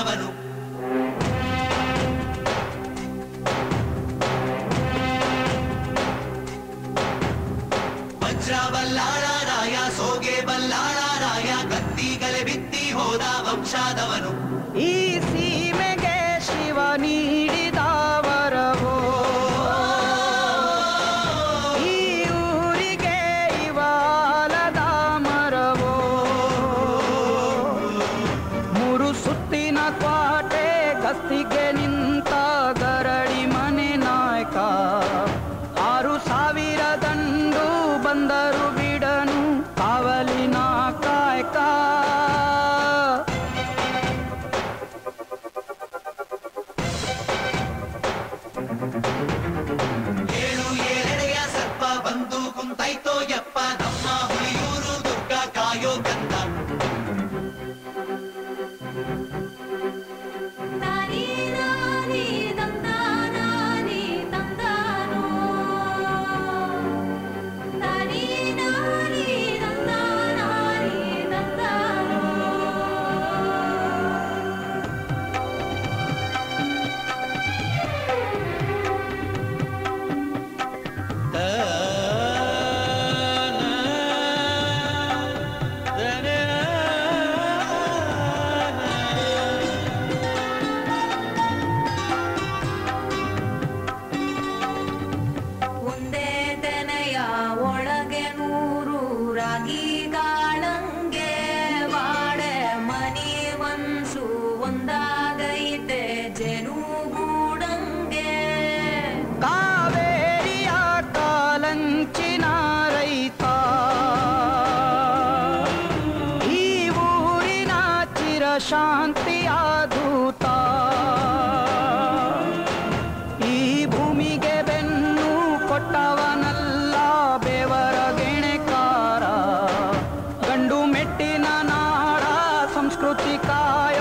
ವಂಶದವನು ವಜ್ರ ಬಲ್ಲಾಳರಾಯ ಸೋಗೆ ಬಲ್ಲಾಳರಾಯ ಕತ್ತಿಗಲೆ ಬಿತ್ತಿ ಹೋದ ವಂಶದವನು ಈ ಸೀಮೆಗೆ ಶಿವ ನೀಡಿದ ವರವೋ ಈ ಊರಿಗೆ ಇವಾಲದ ಮರವೋ ಮೂರು ಸುತ್ತಿನ ಕ್ವಾಟೆ ಗಸ್ತಿಗೆ ನಿಂತ ಗರಡಿ ಮನೆ ನಾಯಕ ಆರು ಸಾವಿರ ದಂಡು ಬಂದರು ಬಿಡನು ಕಾವಲಿನ ಕಾಯಕ ಏಳು ಏಳೆಡೆಯ ಸರ್ಪ ಬಂದು ಕುಂತೈತೋ ಯಪ್ಪ ನಮ್ಮ ಹುಲಿಯೂರು ದುರ್ಗ ಕಾಯೋ ಗಂಧ ತಾನಿ ನಾನಿ ತಂದಾನಾನಿ ತಂದಾನೋ ತಾನಿ ನಾನಿ ತಂದಾನಾನಿ ತಂದಾನೋ ಒಂದೇ ತೆನೆಯ ಒಳಗೆ ನೂರು ರಾಗಿ ಕಾಳಂಗೆ ಬಾಡೆ ಮನಿ ಮನ್ಸು ಒಂದಾಗೈತೆ ಜನುಗೂಡಂಗೆ ಕಾವೇರಿಯ ಕಾಲಂಚಿನ ರೈತ ಈ ಊರಿನ ಚಿರ ಶಾಂತಿಯ ದೂತ ಈ ಭೂಮಿಗೆ ಬೆನ್ನು ಕೊಟ್ಟವನಲ್ಲ ಬೆವರ ಗೆಣೆಕಾರ ಗಂಡು ಮೆಟ್ಟಿನ ನಾಡ ಸಂಸ್ಕೃತಿ ಕಾಯ